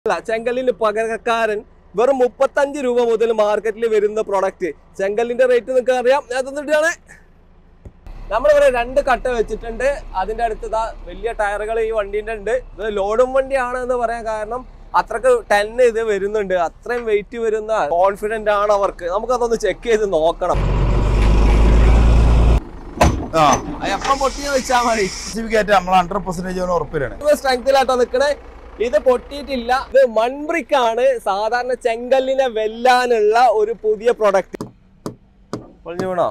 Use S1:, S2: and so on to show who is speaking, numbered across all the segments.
S1: അല്ല ചെങ്കല്ലിന് പകരക്കാരൻ വെറും മുപ്പത്തഞ്ച് രൂപ മുതൽ മാർക്കറ്റിൽ വരുന്ന പ്രൊഡക്റ്റ് ചെങ്കല്ലിന്റെ റേറ്റ് നിങ്ങൾക്ക് അറിയാം ഞാൻ തന്നിട്ടാണ് നമ്മളിവിടെ രണ്ട് കട്ട വെച്ചിട്ടുണ്ട് അതിന്റെ അടുത്ത് ഇതാ വലിയ ടയറുകൾ ഈ വണ്ടീൻ്റെ ഉണ്ട് ഇത് ലോഡും വണ്ടിയാണ് എന്ന് പറയാൻ കാരണം അത്രക്ക് ടെന്ന് ഇത് വരുന്നുണ്ട് അത്രയും വെയിറ്റ് വരുന്ന കോൺഫിഡന്റ് ആണ് അവർക്ക് നമുക്കതൊന്ന് ചെക്ക് ചെയ്ത് നോക്കണം
S2: ആ
S1: എപ്പം പൊട്ടിയ വെച്ചാൽ മതി
S2: ജി ബി കയറ്റം നമ്മൾ ഹൺഡ്രഡ് പെർസെന്റേജ് ഉറപ്പിലാണ്
S1: സ്ട്രെങ്തിലാട്ടോ നിക്കണേ ഇത് പൊട്ടിയിട്ടില്ല ഇത് മൺബ്രിക്ക് ആണ് സാധാരണ ചെങ്കല്ലിനെ വെല്ലാനുള്ള ഒരു പുതിയ പ്രൊഡക്റ്റ് പൊളിഞ്ഞു വീണോ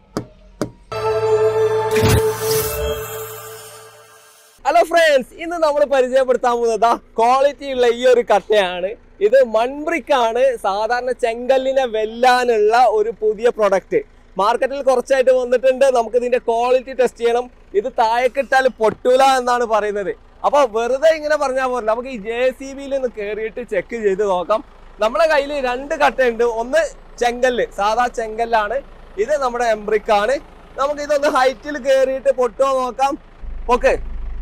S1: ഹലോ ഫ്രണ്ട്സ് ഇന്ന് നമ്മൾ പരിചയപ്പെടുത്താൻ പോകുന്നത് ക്വാളിറ്റി ഉള്ള ഈ ഒരു കട്ടയാണ് ഇത് മൺബ്രിക്ക് ആണ് സാധാരണ ചെങ്കല്ലിനെ വെല്ലാനുള്ള ഒരു പുതിയ പ്രൊഡക്റ്റ് മാർക്കറ്റിൽ കുറച്ചായിട്ട് വന്നിട്ടുണ്ട് നമുക്ക് ഇതിന്റെ ക്വാളിറ്റി ടെസ്റ്റ് ചെയ്യണം ഇത് താഴെക്കിട്ടാൽ പൊട്ടൂല എന്നാണ് പറയുന്നത് അപ്പൊ വെറുതെ ഇങ്ങനെ പറഞ്ഞാൽ പോരല്ല നമുക്ക് ഈ ജെ സി ബിയിൽ ഒന്ന് കയറിയിട്ട് ചെക്ക് ചെയ്ത് നോക്കാം നമ്മുടെ കയ്യിൽ രണ്ട് കട്ടയുണ്ട് ഒന്ന് ചെങ്കല്ല് സാധാ ചെങ്കല്ലാണ് ഇത് നമ്മുടെ എംബ്രിക്ക് ആണ് നമുക്ക് ഇതൊന്ന് ഹൈറ്റിൽ കയറിയിട്ട് പൊട്ടുമോ നോക്കാം ഓക്കെ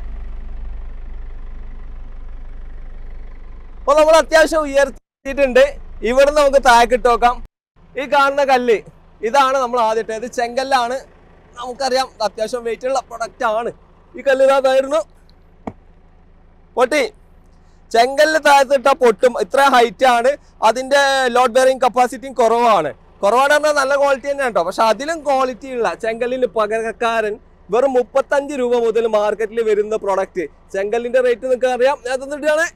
S1: അപ്പൊ നമ്മൾ അത്യാവശ്യം ഉയർത്തിയിട്ടുണ്ട് ഇവിടെ നമുക്ക് താഴെക്കിട്ട് നോക്കാം ഈ കാണുന്ന കല്ല് ഇതാണ് നമ്മൾ ആദ്യത്തെ ഇത് ചെങ്കല്ലാണ് നമുക്കറിയാം ഇത് അത്യാവശ്യം വെയിറ്റ് ഉള്ള പ്രൊഡക്റ്റ് ആണ് ഈ കല്ല് ഇതായിരുന്നു പൊട്ടി ചെങ്കല്ല് താഴത്തിട്ട പൊട്ടും ഇത്ര ഹൈറ്റ് ആണ് അതിന്റെ ലോഡ് ബെയറിംഗ് കപ്പാസിറ്റിയും കുറവാണ് കുറവാണ് പറഞ്ഞാൽ നല്ല ക്വാളിറ്റി തന്നെ കേട്ടോ പക്ഷെ അതിലും ക്വാളിറ്റി ഉള്ള ചെങ്കല്ലിന് പകരക്കാരൻ വെറും മുപ്പത്തഞ്ച് രൂപ മുതൽ മാർക്കറ്റിൽ വരുന്ന പ്രൊഡക്റ്റ് ചെങ്കല്ലിന്റെ റേറ്റ് നിങ്ങൾക്ക് അറിയാം ഞാൻ തന്നിട്ടാണ്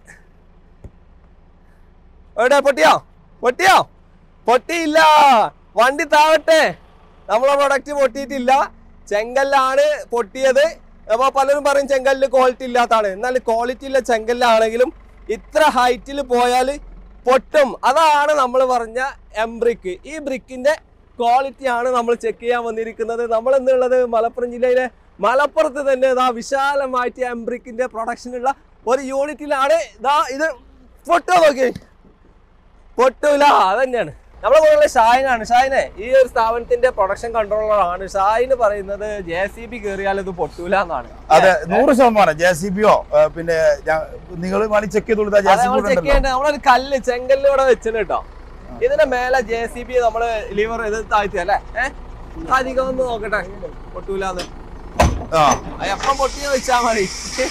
S1: എവിടെ പൊട്ടിയോ പൊട്ടിയോ പൊട്ടിയില്ല വണ്ടി താവട്ടെ നമ്മളെ പ്രൊഡക്റ്റ് പൊട്ടിയിട്ടില്ല ചെങ്കല്ലാണ് പൊട്ടിയത് അപ്പൊ പലരും പറയും ചെങ്കല്ല് ക്വാളിറ്റി ഇല്ലാത്താണ് എന്നാൽ ക്വാളിറ്റി ഉള്ള ചെങ്കല്ലാണെങ്കിലും ഇത്ര ഹൈറ്റിൽ പോയാൽ പൊട്ടും അതാണ് നമ്മൾ പറഞ്ഞ എംബ്രിക്ക് ഈ ബ്രിക്കിന്റെ ക്വാളിറ്റി ആണ് നമ്മൾ ചെക്ക് ചെയ്യാൻ വന്നിരിക്കുന്നത് നമ്മൾ എന്നുള്ളത് മലപ്പുറം ജില്ലയിലെ മലപ്പുറത്ത് തന്നെ ഇതാ വിശാലമായിട്ട് എംബ്രിക്കിന്റെ പ്രൊഡക്ഷൻ ഉള്ള ഒരു യൂണിറ്റിലാണ് ഇതാ ഇത് പൊട്ടോ നോക്കി പൊട്ടൂല അതന്നെയാണ് നമ്മളെ കൂടെ ഷാഹിനാണ് ഷാഹിനെ ഈ ഒരു സ്ഥാപനത്തിന്റെ പ്രൊഡക്ഷൻ കൺട്രോളറാണ് ഷാഹിന് പറയുന്നത് ജെ സി ബി കയറിയാൽ ഇത് പൊട്ടൂല എന്നാണ്
S2: അതെ നൂറ് ശതമാനം ജെ സി ബിയോ പിന്നെ നിങ്ങൾ വേണി ചെക്ക് ചെയ്ത് കൊടുത്താൽ ജെ സി
S1: നമ്മൾ
S2: ബി
S1: ചെക്ക് ചെയ്യേണ്ട നമ്മളൊരു കല്ല് ചെങ്കല്ല് ഇവിടെ വെച്ചിന് കേട്ടോ ഇതിന്റെ മേലെ ജെ സി ബി നമ്മള് ലിവർ ഇത് താഴ്ത്തി അല്ലേ ഏഹ് അധികം ഒന്ന് നോക്കട്ടെ പൊട്ടൂലാന്ന്
S2: ആ
S1: അത് എപ്പം പൊട്ടിയ വെച്ചാ മതി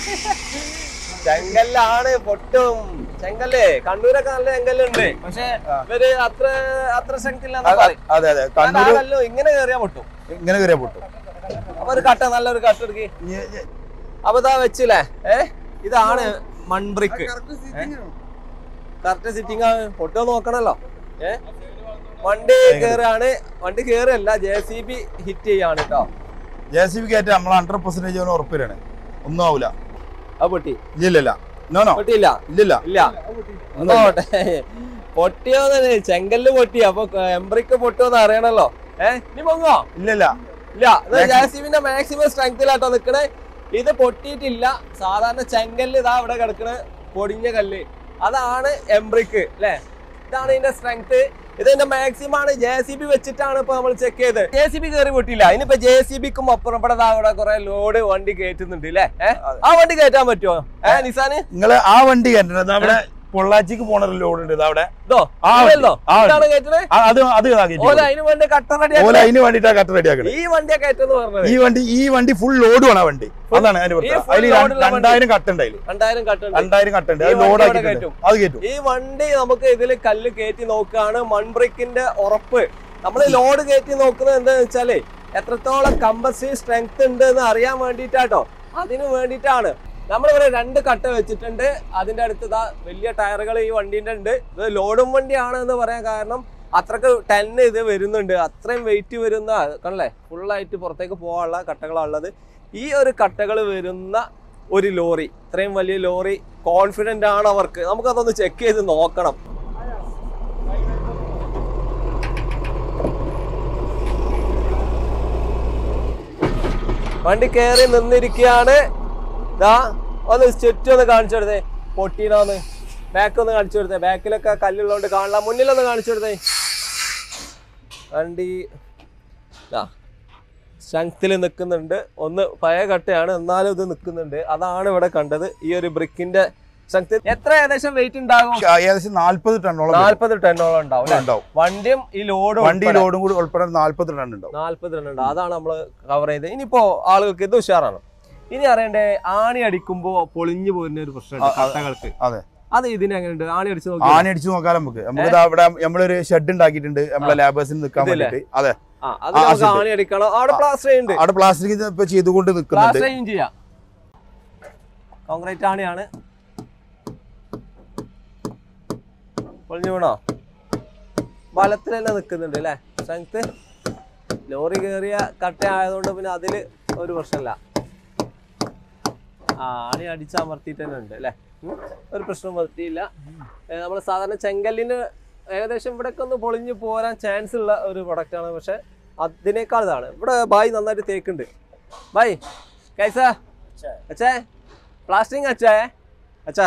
S1: ചെങ്കല്ലാണ് പൊട്ടും ചെങ്കല്ലേ കണ്ണൂരൊക്കെ നല്ല ചെങ്കല്ലുണ്ട് പക്ഷെ ഇവര് അത്ര അത്ര ശക്തി ഇല്ലാന്ന്
S2: അ-
S1: പറയും
S2: അതെ അതെ
S1: എന്നാൽ ആ
S2: കണ്ണൂര്
S1: കല്ല് ഇങ്ങനെ കയറിയാ പൊട്ടും
S2: ഇങ്ങനെ കയറിയ പൊട്ടും
S1: അപ്പൊ ഒരു കട്ട നല്ലൊരു കട്ട എടുക്കി
S2: ഇനി- ഇനി-
S1: അപ്പൊ ഇതാ വെച്ചില്ലേ ഏ ഇതാണ് മൺബ്രിക്ക് കറക്റ്റ് സിറ്റിംഗ് ആണ് പൊട്ടോ നോക്കണല്ലോ ഏ വണ്ടി കേറാണ് വണ്ടി കേറല്ല ജെ സി ബി ഹിറ്റ് ചെയ്യാണ് കേട്ടോ
S2: ജെ സി ബി കയറ്റം നമ്മൾ ഹൺഡ്രഡ് പെർസെന്റേജ് ഉറപ്പിലാണ് ഒന്നും ആവൂല
S1: അത് പൊട്ടി
S2: ഇല്ലില്ല നോ നോ
S1: പൊട്ടിയില്ല
S2: ഇല്ലില്ല
S1: ഇല്ല നോട്ടെ പൊട്ടിയോന്ന് ചെങ്കല്ല് പൊട്ടി അപ്പൊ എംബ്രിക്ക് പൊട്ടിയോന്ന് അറിയണല്ലോ ഏ നീ പൊങ്ങോ
S2: ഇല്ലില്ല
S1: ഇല്ല ജാസിബിന്റെ മാക്സിമം സ്ട്രെങ്തിലാട്ടോ നിക്കണേ ഇത് പൊട്ടിയിട്ടില്ല സാധാരണ ചെങ്കല്ല് ഇതാ ഇവിടെ കിടക്കണ പൊടിഞ്ഞ കല്ല് അതാണ് എംബ്രിക്ക് അല്ലെ ഇതാണ് ഇതിന്റെ സ്ട്രെങ്ത് ഇതിന്റെ മാക്സിമം ആണ് ജെ സി ബി വെച്ചിട്ടാണ് ഇപ്പൊ നമ്മൾ ചെക്ക് ചെയ്ത് ജെ സി ബി കയറി പൊട്ടിയില്ല ഇനിയിപ്പോ ജെ സി ബിക്കും അപ്പുറം ഇവിടെ ദാ ഇവിടെ കുറെ ലോഡ് വണ്ടി കയറ്റുന്നുണ്ട് അല്ലേ ആ വണ്ടി കയറ്റാൻ പറ്റുമോ ഏ നിസാന്
S2: നിങ്ങള് ആ വണ്ടി കയറ്റണത് അവിടെ പൊള്ളാച്ചിക്ക് പോണ ഒരു ലോഡ് ഉണ്ട് ഇത് അവിടെ
S1: ഇതോ
S2: ആ വണ്ടി,
S1: ഇതല്ലോ
S2: ആ വണ്ടി.
S1: ഇതാണ് കയറ്റണേ
S2: ആ, അത് അത് ഇതാ കയറ്റി
S1: ഓല അതിന് വേണ്ടി കട്ട
S2: ഓല
S1: റെഡി
S2: അതിന് വേണ്ടിട്ടാ കട്ട് റെഡിയാക്കണത്
S1: ഈ വണ്ടിയാ കയറ്റെന്ന് പറഞ്ഞത്
S2: ഈ വണ്ടി ഈ വണ്ടി ഫുൾ ലോഡ് വേണം വണ്ടി അതാണ് അതിന്റെ
S1: ഈ
S2: പ്രത്യേകത
S1: full
S2: അതിൽ
S1: load ഉള്ള വണ്ടി.
S2: രണ്ടായിരം കട്ടുണ്ട് അതിൽ
S1: രണ്ടായിരം കട്ടുണ്ട്
S2: രണ്ടായിരം കട്ടുണ്ട്
S1: ഈ
S2: അത്
S1: വണ്ടി
S2: ലോഡ്
S1: ഇവിടെ
S2: ആക്കിയിട്ടുണ്ട്
S1: കയറ്റും.
S2: അത് കയറ്റും
S1: ഈ വണ്ടി നമുക്ക് ഇതിൽ കല്ല് കയറ്റി നോക്കുകയാണ് മൺബ്രിക്കിന്റെ ഉറപ്പ് നമ്മൾ ലോഡ് കയറ്റി നോക്കുന്നത് എന്താന്ന് വെച്ചാല് എത്രത്തോളം കമ്പസീവ് സ്ട്രെങ്ത് ഉണ്ട് എന്ന് അറിയാൻ വേണ്ടിയിട്ടാട്ടോ അതിന് വേണ്ടിയിട്ടാണ് നമ്മളിവിടെ രണ്ട് കട്ട വെച്ചിട്ടുണ്ട് അതിന്റെ അടുത്ത് ഇതാ വലിയ ടയറുകൾ ഈ വണ്ടീന്റെ ഉണ്ട് ഇത് ലോഡും വണ്ടിയാണ് എന്ന് പറയാൻ കാരണം അത്രക്ക് ടെന്ന് ഇത് വരുന്നുണ്ട് അത്രയും വെയിറ്റ് വരുന്ന കണ്ടല്ലേ ഫുള്ളായിട്ട് പുറത്തേക്ക് പോകാനുള്ള കട്ടകളാണ് ഉള്ളത് ഈ ഒരു കട്ടകൾ വരുന്ന ഒരു ലോറി ഇത്രയും വലിയ ലോറി കോൺഫിഡന്റ് ആണ് അവർക്ക് നമുക്കതൊന്ന് ചെക്ക് ചെയ്ത് നോക്കണം വണ്ടി കയറി നിന്നിരിക്കുകയാണ് ദാ ഒന്ന് ചുറ്റും ഒന്ന് കാണിച്ചു കൊടുത്തേ പൊട്ടീനോന്ന് ബാക്ക് ഒന്ന് കാണിച്ചു കൊടുത്തേ ബാക്കിലൊക്കെ കല്ലുള്ളതുകൊണ്ട് കാണാം മുന്നിലൊന്ന് കാണിച്ചു കൊടുത്തേ വണ്ടി ദാ സ്ട്രെങ്ത്തിൽ നിൽക്കുന്നുണ്ട് ഒന്ന് പഴയ കട്ടയാണ് എന്നാലും ഇത് നിൽക്കുന്നുണ്ട് അതാണ് ഇവിടെ കണ്ടത് ഈ ഒരു ബ്രിക്കിന്റെ സ്ട്രെങ്ത് എത്ര ഏകദേശം വെയിറ്റ് ഉണ്ടാകും
S2: പക്ഷെ ഏകദേശം നാല്പത് ടണ്ണോളം വരും.
S1: നാല്പത് ടണ്ണോളം ഉണ്ടാവും അല്ലേ?
S2: ഉണ്ടാവും
S1: വണ്ടിയും ഈ ലോഡും
S2: വണ്ടി ലോഡും കൂടി ഉൾപ്പെടെ നാല്പത് ടൺ ഉണ്ടാവും
S1: നാല്പത് ടൺ ഉണ്ട് അതാണ് നമ്മൾ കവർ ചെയ്തത് ഇനിയിപ്പോ ആളുകൾക്ക് ഇത് ഉഷാറാണ് ഇനി അറിയണ്ടേ ആണി അടിക്കുമ്പോ പൊളിഞ്ഞു പോരുന്ന ഒരു പ്രശ്നമുണ്ട്
S2: ആ, ആ,
S1: കട്ടകൾക്ക്
S2: അതെ
S1: അത് ഇതിന് എങ്ങനെയുണ്ട് ആണി അടിച്ച് നോക്കി
S2: ആന അടിച്ചു നോക്കാം നമുക്ക് നമുക്ക് ദാ ഇവിടെ നമ്മളൊരു ഷെഡ് ഉണ്ടാക്കിയിട്ടുണ്ട് നമ്മളെ ലാബേഴ്സിന് നിൽക്കാൻ
S1: ഇതില്ലേ?
S2: വേണ്ടിട്ട് അതെ
S1: ആ അത്
S2: ആ,
S1: നമുക്ക്
S2: ശരി.
S1: ആണി അടിക്കണം അവിടെ പ്ലാസ്റ്റർ ഉണ്ട്
S2: അവിടെ പ്ലാസ്റ്റിക് ഇപ്പൊ ചെയ്തുകൊണ്ട് നിൽക്കുന്നുണ്ട്
S1: പ്ലാസ്റ്ററിങ് ചെയ്യാം കോൺക്രീറ്റ് ആണിയാണ് പൊളിഞ്ഞു വീണോ ബലത്തിൽ തന്നെ നിൽക്കുന്നുണ്ട് അല്ലേ സ്ട്രെങ്ത് ലോറി കയറിയ കട്ട ആയതുകൊണ്ട് പിന്നെ അതിൽ ഒരു പ്രശ്നമില്ല ആ ആണി അടിച്ചമർത്തിയിട്ട് തന്നെ ഉണ്ട് അല്ലേ ഉം. ഒരു പ്രശ്നം വരുത്തിയില്ല നമ്മൾ സാധാരണ ചെങ്കല്ലിന് ഏകദേശം ഇവിടെയൊക്കെ ഒന്ന് പൊളിഞ്ഞു പോരാൻ ചാൻസ് ഉള്ള ഒരു പ്രൊഡക്റ്റാണ് പക്ഷെ അതിനേക്കാൾ ഇതാണ് ഇവിടെ ബായ് നന്നായിട്ട് തേക്കുണ്ട് ബായ് കൈസാ അച്ഛേ പ്ലാസ്റ്റിങ് അച്ഛേ അച്ഛാ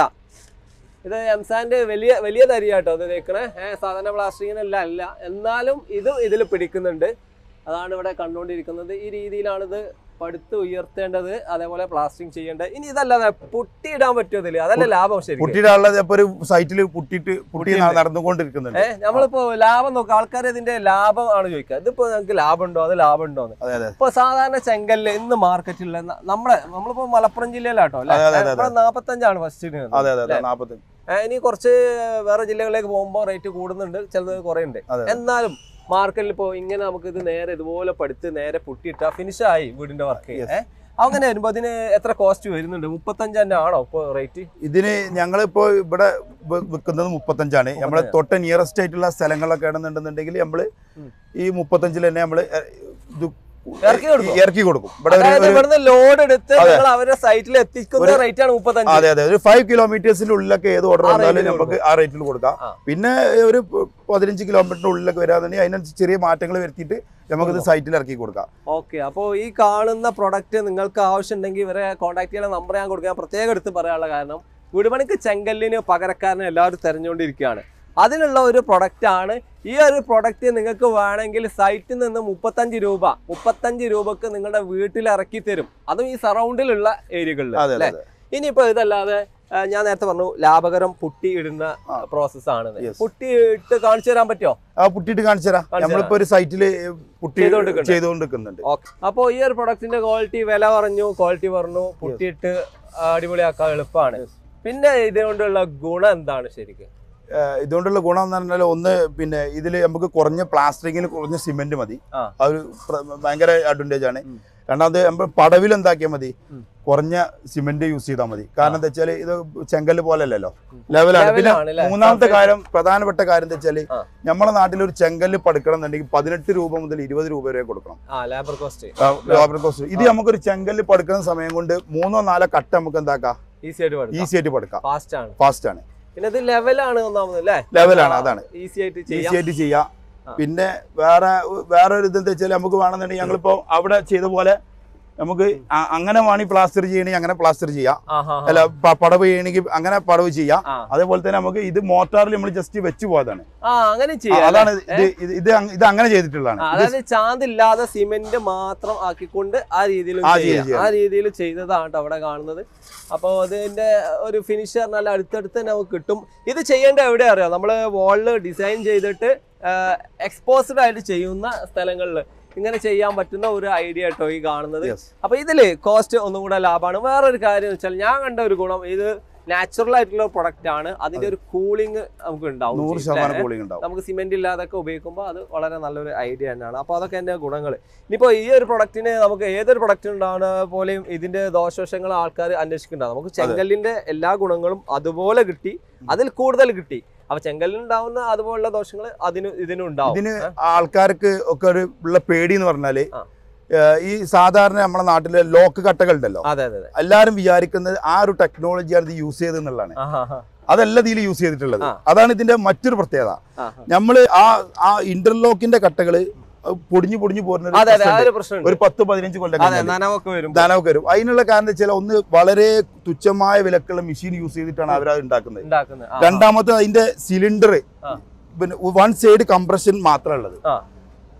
S1: ഇത് എംസാൻ്റെ വലിയ വലിയ തരിയാട്ടോ ഇത് തേക്കണേ ഏഹ് സാധാരണ പ്ലാസ്റ്റിങ്ങിനല്ല അല്ല എന്നാലും ഇത് ഇതിൽ പിടിക്കുന്നുണ്ട് അതാണ് ഇവിടെ കണ്ടുകൊണ്ടിരിക്കുന്നത് ഈ രീതിയിലാണിത് പടുത്ത് ഉയർത്തേണ്ടത് അതേപോലെ പ്ലാസ്റ്റിങ് ചെയ്യേണ്ടത് ഇനി ഇതല്ലാതെ പുട്ടിയിടാൻ പറ്റുമോ ഇതില് അതല്ലേ ലാഭം ശരി
S2: പുട്ടിയിടാനുള്ളത് ഇപ്പൊ ഒരു സൈറ്റിൽ പുട്ടിയിട്ട് പുട്ടി
S1: പുട്ടിയുണ്ട്.
S2: നടന്നുകൊണ്ടിരിക്കുന്നുണ്ട്
S1: ഏഹ് നമ്മളിപ്പോ ലാഭം നോക്കാം ആൾക്കാർ ഇതിന്റെ ലാഭം ആണ് ചോദിക്കുക ഇതിപ്പോ ഞങ്ങൾക്ക് ലാഭം ഉണ്ടോ അത് ലാഭം ഉണ്ടോ എന്ന്
S2: അതെ അതെ
S1: ഇപ്പൊ സാധാരണ ചെങ്കല്ല് ഇന്ന് മാർക്കറ്റിലുള്ള ന- നമ്മുടെ നമ്മളിപ്പോ മലപ്പുറം ജില്ലയിലാട്ടോ അല്ലെ
S2: അതെ, അതെ, അതെ.
S1: നാപ്പത്തഞ്ചാണ് ഫസ്റ്റ്
S2: അതെ അതെ അതെ നാപ്പത്തി
S1: ഇനി കുറച്ച് വേറെ ജില്ലകളിലേക്ക് പോകുമ്പോൾ റേറ്റ് കൂടുന്നുണ്ട് ചിലത് കുറയുണ്ട്
S2: അതെ.
S1: എന്നാലും മാർക്കറ്റിൽ ഇപ്പോ ഇങ്ങനെ നമുക്ക് ഇത് നേരെ ഇതുപോലെ പടുത്ത് നേരെ പുട്ടിയിട്ട ഫിനിഷ് ആയി വീടിന്റെ വർക്ക്
S2: Yes.
S1: ഏഹ് അങ്ങനെ വരുമ്പോ അതിന് എത്ര കോസ്റ്റ് വരുന്നുണ്ട് മുപ്പത്തഞ്ചാന്റെ ആണോ ഇപ്പൊ റേറ്റ്
S2: ഇതിന് ഞങ്ങളിപ്പോ ഇവിടെ വെ- വെക്കുന്നത് മുപ്പത്തഞ്ചാണ് നമ്മളെ തൊട്ട നിയറസ്റ്റ് ആയിട്ടുള്ള സ്ഥലങ്ങളിലൊക്കെ ആണെന്നുണ്ടെന്നുണ്ടെങ്കിൽ നമ്മള്
S1: ഉം.
S2: ഈ മുപ്പത്തഞ്ചിൽ തന്നെ നമ്മള് എ- ഇത്
S1: ഇറക്കി കൊടുക്കും?
S2: ഇറക്കി കൊടുക്കും ഇവിടെ ഒരു-
S1: അതായത്
S2: ഒരു
S1: ഇവിടുന്ന് ലോഡ് എടുത്ത്
S2: അതെ.
S1: നിങ്ങൾ അവരുടെ സൈറ്റിൽ എത്തിക്കുന്ന
S2: ഒരു-
S1: റേറ്റ് ആണ് മുപ്പത്തഞ്ച്
S2: അതെ അതെ ഒരു ഫൈവ് കിലോമീറ്റേഴ്സിന്റെ ഉള്ളിലൊക്കെ ഏത് ഓർഡർ
S1: ആ
S2: വന്നാലും
S1: റേറ്റിൽ
S2: നമുക്ക് ആ റേറ്റിൽ കൊടുക്കാം
S1: ആ.
S2: പിന്നെ ഒരു പ- പതിനഞ്ച് കിലോമീറ്ററിന്റെ ഉള്ളിലൊക്കെ വരാന്നുണ്ടെങ്കിൽ അതിനനുസരിച്ച് ചെറിയ മാറ്റങ്ങൾ വരുത്തിയിട്ട് നമുക്കിത് സൈറ്റിൽ ഇറക്കി കൊടുക്കാം
S1: ഓക്കെ അപ്പോൾ ഈ കാണുന്ന പ്രൊഡക്റ്റ് നിങ്ങൾക്ക് ആവശ്യമുണ്ടെങ്കിൽ ഇവരെ കോൺടാക്ട് ചെയ്യാൻ നമ്പർ ഞാൻ കൊടുക്കാൻ പ്രത്യേകം എടുത്ത് പറയാനുള്ള കാരണം വീടുപണിക്ക് ചെങ്കല്ലിന് പകരക്കാരനെ എല്ലാവരും തെരഞ്ഞുകൊണ്ടിരിക്കുകയാണ് അതിനുള്ള ഒരു പ്രൊഡക്റ്റ് ആണ് ഈ ഒരു പ്രൊഡക്റ്റ് നിങ്ങൾക്ക് വേണമെങ്കിൽ സൈറ്റിൽ നിന്ന് മുപ്പത്തഞ്ച് രൂപ മുപ്പത്തഞ്ച് രൂപക്ക് നിങ്ങളുടെ വീട്ടിൽ ഇറക്കി തരും അതും ഈ സറൗണ്ടിലുള്ള ഏരിയകളിൽ
S2: അതെ
S1: അല്ലേ
S2: അതെ
S1: ഇനിയിപ്പോൾ ഇതല്ലാതെ ആ, ഞാൻ നേരത്തെ പറഞ്ഞു ലാഭകരം പുട്ടി ഇടുന്ന
S2: ആ.
S1: പ്രോസസ് ആണ്
S2: Yes.
S1: പുട്ടി ഇട്ട് കാണിച്ചു തരാൻ പറ്റുമോ
S2: ആ പുട്ടിയിട്ട് കാണിച്ചു തരാം
S1: കാണിച്ചു
S2: നമ്മളിപ്പോ ഒരു സൈറ്റില് പുട്ടി
S1: ചെയ്തുകൊണ്ടിരിക്കുന്നുണ്ട്.
S2: ചെയ്തുകൊണ്ടിരിക്കുന്നുണ്ട്
S1: ഓക്കെ അപ്പോൾ ഈ ഒരു പ്രൊഡക്റ്റിന്റെ ക്വാളിറ്റി വില പറഞ്ഞു ക്വാളിറ്റി പറഞ്ഞു പുട്ടിയിട്ട് അടിപൊളിയാക്കാൻ എളുപ്പമാണ് പിന്നെ ഇതുകൊണ്ടുള്ള ഗുണം എന്താണ് ശരിക്കും
S2: ഏഹ് ഇതുകൊണ്ടുള്ള ഗുണം എന്ന് പറഞ്ഞാൽ ഒന്ന് പിന്നെ ഇതിൽ നമുക്ക് കുറഞ്ഞ പ്ലാസ്റ്റിക്കിന് കുറഞ്ഞ സിമെന്റ് മതി
S1: ആ.
S2: ആ ഒരു പ്ര- ഭയങ്കര അഡ്വാൻറ്റേജ് ആണ്
S1: ഉം.
S2: രണ്ടാമത് നമ്മൾ പടവിൽ എന്താക്കിയാൽ മതി
S1: ഉം.
S2: കുറഞ്ഞ സിമെന്റ് യൂസ് ചെയ്താൽ മതി കാരണം എന്താ വെച്ചാൽ ഇത് ചെങ്കല്ല് പോലല്ലോ ലെവലാണ് പിന്നെ
S1: ലെവലാണ് അല്ലേ?
S2: മൂന്നാമത്തെ കാര്യം പ്രധാനപ്പെട്ട കാര്യം എന്താ വെച്ചാൽ
S1: ആ.
S2: നമ്മുടെ നാട്ടിൽ ഒരു ചെങ്കല്ല് പടുക്കണം എന്നുണ്ടെങ്കിൽ പതിനെട്ട് രൂപ മുതൽ ഇരുപത് രൂപ വരെ കൊടുക്കണം
S1: ആ ലേബർ കോസ്റ്റ്
S2: ലേബർ കോസ്റ്റ് ഇത് നമുക്കൊരു ചെങ്കല്ല് പടുക്കുന്ന സമയം കൊണ്ട് മൂന്നോ നാലോ കട്ട നമുക്ക് എന്താക്കാം
S1: ഈസി ആയിട്ട് പഠിക്കാം
S2: ഈസി ആയിട്ട് പടുക്കാം
S1: ഫാസ്റ്റ് ആണ്
S2: ഫാസ്റ്റ് ആണ്
S1: പിന്നെ ഇത് ലെവലാണ് ഒന്നാമത് അല്ലേ
S2: ലെവലാണ് അതാണ്
S1: ഈസി ആയിട്ട്
S2: ഈസി
S1: ചെയ്യാം
S2: ആയിട്ട് ചെയ്യാം
S1: ആ.
S2: പിന്നെ വേറെ വേറെ ഒരു ഇതെന്താ വെച്ചാൽ നമുക്ക് വേണമെന്നുണ്ടെങ്കിൽ ഞങ്ങളിപ്പോ അവിടെ ചെയ്ത പോലെ നമുക്ക് അ- അങ്ങനെ വേണമെങ്കിൽ പ്ലാസ്റ്റർ ചെയ്യണമെങ്കിൽ അങ്ങനെ പ്ലാസ്റ്റർ ചെയ്യാം
S1: ആഹാ
S2: അല്ല പ- പടവ് ചെയ്യണമെങ്കിൽ അങ്ങനെ പടവ് ചെയ്യാം
S1: ആ
S2: അതേപോലെ തന്നെ നമുക്ക് ഇത് മോട്ടാറിൽ നമ്മൾ ജസ്റ്റ് വെച്ച് പോയതാണ്
S1: ആ അങ്ങനെ
S2: ആ,
S1: ചെയ്യാം
S2: അതാണ് ഇത് ഇത് ഇത് അങ്- ഇത് അങ്ങനെ ചെയ്തിട്ടുള്ളതാണ്
S1: ആ,
S2: ഇത്
S1: അതായത് ചാന്തില്ലാതെ സിമെന്റ് മാത്രം ആക്കിക്കൊണ്ട് ആ രീതിയിൽ
S2: ആ
S1: ചെയ്യാം.
S2: രീതിയിൽ
S1: ആ രീതിയിൽ ചെയ്തതാണ് ട്ടോ അവിടെ കാണുന്നത് അപ്പോൾ അതിന്റെ ഒരു ഫിനിഷ് പറഞ്ഞാൽ അടുത്തടുത്ത് തന്നെ നമുക്ക് കിട്ടും ഇത് ചെയ്യേണ്ട എവിടെ അറിയാം നമ്മൾ വാളിൽ ഡിസൈൻ ചെയ്തിട്ട് എക്സ്പോസ്ഡ് ആയിട്ട് ചെയ്യുന്ന സ്ഥലങ്ങളിൽ ഇങ്ങനെ ചെയ്യാൻ പറ്റുന്ന ഒരു ഐഡിയ കേട്ടോ ഈ കാണുന്നത്
S2: Yes.
S1: അപ്പൊ ഇതില് കോസ്റ്റ് ഒന്നും കൂടെ ലാഭമാണ് വേറൊരു കാര്യം എന്ന് വെച്ചാൽ ഞാൻ കണ്ട ഒരു ഗുണം ഇത് നാച്ചുറൽ ആയിട്ടുള്ള പ്രൊഡക്റ്റ് ആണ് അതിന്റെ ഒരു കൂളിംഗ് നമുക്ക് ഉണ്ടാവും
S2: നൂറ്
S1: ചെയ്യും,
S2: ശതമാനം
S1: അല്ലേ?
S2: കൂളിംഗ് ഉണ്ടാവും
S1: നമുക്ക് സിമെന്റ് ഇല്ലാതൊക്കെ ഉപയോഗിക്കുമ്പോൾ അത് വളരെ നല്ലൊരു ഐഡിയ തന്നെയാണ് അപ്പോൾ അതൊക്കെ എൻ്റെ ഗുണങ്ങൾ ഇനിയിപ്പോൾ ഈ ഒരു പ്രൊഡക്റ്റിന് നമുക്ക് ഏതൊരു പ്രൊഡക്റ്റ് ഉണ്ടാകുന്ന പോലെയും ഇതിന്റെ ദോഷവശങ്ങൾ ആൾക്കാർ അന്വേഷിക്കുന്നുണ്ടാവും നമുക്ക് ചെങ്കല്ലിന്റെ എല്ലാ ഗുണങ്ങളും അതുപോലെ കിട്ടി അതിൽ കൂടുതൽ കിട്ടി അപ്പൊ ചെങ്കല്ലിനുണ്ടാവുന്ന അതുപോലുള്ള ദോഷങ്ങൾ അതിന് ഇതിനും ഉണ്ടാവും
S2: ഇതിന് ആൾക്കാർക്ക് ഒക്കെ ഒരു ഉള്ള പേടി എന്ന് പറഞ്ഞാല്
S1: ആ.
S2: ഏഹ് ഈ സാധാരണ നമ്മുടെ നാട്ടിലെ ലോക്ക് കട്ടകൾ ഉണ്ടല്ലോ
S1: അതെ അതെ അതെ
S2: എല്ലാവരും വിചാരിക്കുന്നത് ആ ഒരു ടെക്നോളജിയാണ് ഇത് യൂസ് ചെയ്തെന്നുള്ളതാണ്
S1: ആഹാ, ആഹാ,
S2: അതല്ല ഇതിൽ യൂസ് ചെയ്തിട്ടുള്ളത്
S1: ആ.
S2: അതാണ് ഇതിന്റെ മറ്റൊരു പ്രത്യേകത
S1: ആഹാ.
S2: നമ്മൾ ആ ആ ഇന്റർലോക്കിന്റെ കട്ടകള് പൊടിഞ്ഞു പൊടിഞ്ഞു പോരുന്ന ഒരു
S1: അതെ അതെ ആ
S2: പ്രശ്നമുണ്ട്.
S1: ഒരു പ്രശ്നമുണ്ട്
S2: ഒരു പത്ത് പതിനഞ്ച് കൊല്ലം
S1: അതെ നനവൊക്കെ വരും
S2: ധനമൊക്കെ വരും അതിനുള്ള കാരണം വെച്ചാൽ ഒന്ന് വളരെ തുച്ഛമായ വിലക്കുള്ള മെഷീൻ യൂസ് ചെയ്തിട്ടാണ് അവർ അത് ഉണ്ടാക്കുന്നത്
S1: ഉണ്ടാക്കുന്നത് ആ,
S2: രണ്ടാമത്തെ അതിന്റെ സിലിണ്ടർ
S1: ആ.
S2: പിന്നെ വൺ സൈഡ് കംപ്രഷൻ മാത്രമേ ഉള്ളത്
S1: ആ.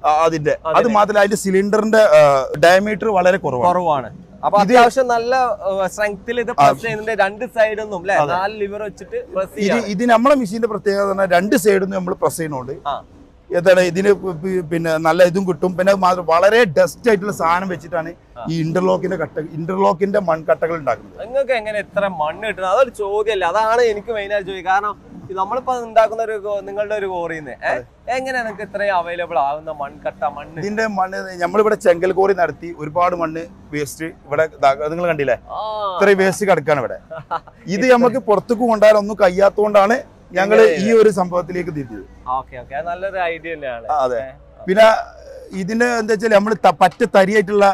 S2: ആ, അതിന്റെ അത്
S1: അതിന്റെ.
S2: മാത്രമല്ല അതിന്റെ സിലിണ്ടറിന്റെ ഡയമീറ്റർ വളരെ കുറവാണ്
S1: കുറവാണ് അപ്പൊ
S2: ഇത്
S1: അത്യാവശ്യം നല്ല സ്ട്രെങ്ത്തിൽ ഇത് പ്രസ് ചെയ്യുന്നതിന്റെ രണ്ട് സൈഡൊന്നും അല്ലെ
S2: അതെ.
S1: നാല് ലിവർ വെച്ചിട്ട് പ്രസ്
S2: ഇത്
S1: ചെയ്യാം
S2: ഇത് നമ്മളെ മെഷീന്റെ പ്രത്യേകത പറഞ്ഞാൽ രണ്ട് സൈഡിൽ നിന്ന് നമ്മൾ പ്രസ് ചെയ്യുന്നുണ്ട്
S1: ആ.
S2: എന്താണ് ഇതിന് പി- പി- പിന്നെ നല്ല ഇതും കിട്ടും പിന്നെ അത് മാത്രം വളരെ ഡസ്റ്റ് ആയിട്ടുള്ള സാധനം വെച്ചിട്ടാണ് ഈ ഇന്റർലോക്കിന്റെ കട്ട ഇന്റർലോക്കിന്റെ മൺകട്ടകൾ ഉണ്ടാക്കുന്നത്
S1: നിങ്ങൾക്ക് എങ്ങനെ എത്ര മണ്ണ് കിട്ടുന്നത് അതൊരു ചോദ്യമല്ല അതാണ് എനിക്ക് മെയിൻ ആയിട്ട് ചോദിക്കുക കാരണം ഇത് നമ്മളിപ്പോ ഉണ്ടാക്കുന്ന ഒരു ഗോ- നിങ്ങളുടെ ഒരു കോറിന്ന് എങ്ങനെ നിങ്ങൾക്ക് ഇത്രയും അവൈലബിൾ ആവുന്ന മൺകട്ട മണ്ണ്
S2: ഇതിന്റെ മണ്ണ് നമ്മളിവിടെ ചെങ്കൽ കോറി നടത്തി ഒരുപാട് മണ്ണ് വേസ്റ്റ് ഇവിടെ നിങ്ങൾ കണ്ടില്ലേ
S1: ആ
S2: ഇത്രയും വേസ്റ്റ് കിടക്കാണ് ഇവിടെ ഇത് നമുക്ക് പുറത്തേക്ക് കൊണ്ടുപോകാൻ ഒന്നും കഴിയാത്തതുകൊണ്ടാണ് ഞങ്ങൾ ഈ ഒരു സംഭവത്തിലേക്ക് തിരിച്ചത്
S1: ഓക്കെ ഓക്കെ അത് നല്ലൊരു ഐഡിയ തന്നെയാണ്
S2: ആ, അതെ പിന്നെ ഇതിന് എന്താ വെച്ചാൽ നമ്മൾ പറ്റ തരിയായിട്ടുള്ള